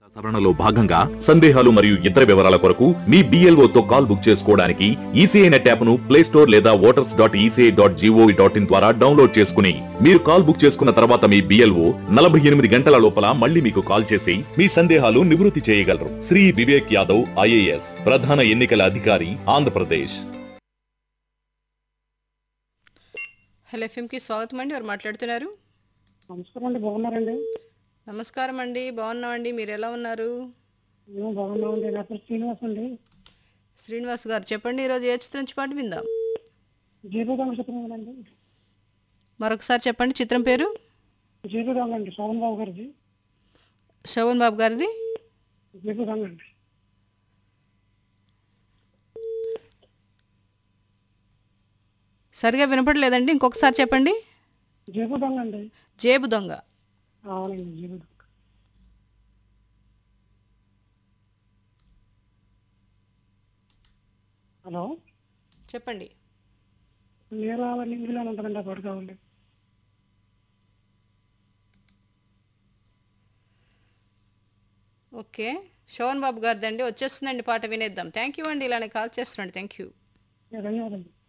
సవరణలో భాగంగా సందేహాలు మరియు ఇతర వివరాల కొరకు మీ BLO తో కాల్ బుక్ చేసుకోవడానికి ఈసీఐ నెట్ యాప్ ను ప్లే స్టోర్ లేదా voters dot ECI dot GOV dot in ద్వారా డౌన్లోడ్ చేసుకుని మీరు కాల్ బుక్ చేసుకున్న తర్వాత మీ బిఎల్ఓ నలభై ఎనిమిది గంటల లోపల మళ్ళీ మీకు కాల్ చేసి మీ సందేహాలు నివృత్తి చేయగలరు శ్రీ వివేక్ యాదవ్ ఐఏఎస్ ప్రధాన ఎన్నికల అధికారి ఆంధ్రప్రదేశ్ హలో ఎఫ్ఎంకి స్వాగతం అండి ఎవరు మాట్లాడుతున్నారు నమస్కారం అండి బాగున్నారండి నమస్కారం అండి బాగున్నామండి మీరు ఎలా ఉన్నారు మేము బాగున్నామండి నా పేరు శ్రీనివాస్ అండి శ్రీనివాస్ గారు చెప్పండి ఈరోజు ఏ చిత్రం నుంచి పాట విందాం జీబుదొంగ చిత్రం కదండి మరొకసారి చెప్పండి చిత్రం పేరు జీబుదొంగ అండి శోభన్ బాబు గారిది శోభన్ బాబు గారిది జీబుదొంగ అండి సరిగా వినపడలేదండి ఇంకొకసారి చెప్పండి జీబుదొంగ అండి జేబు దొంగ అవునండి జీబుదొంగ హలో చెప్పండి మీరు అవన్నీ ఇందులో ఉంటుందండి ఆ పాట కావాలి ఓకే శోభన్ బాబు గారిదండి వచ్చేస్తుందండి పాట వినేద్దాం థ్యాంక్ యూ అండి ఇలానే కాల్ చేస్తున్నాండి థ్యాంక్ యూ ధన్యవాదాలు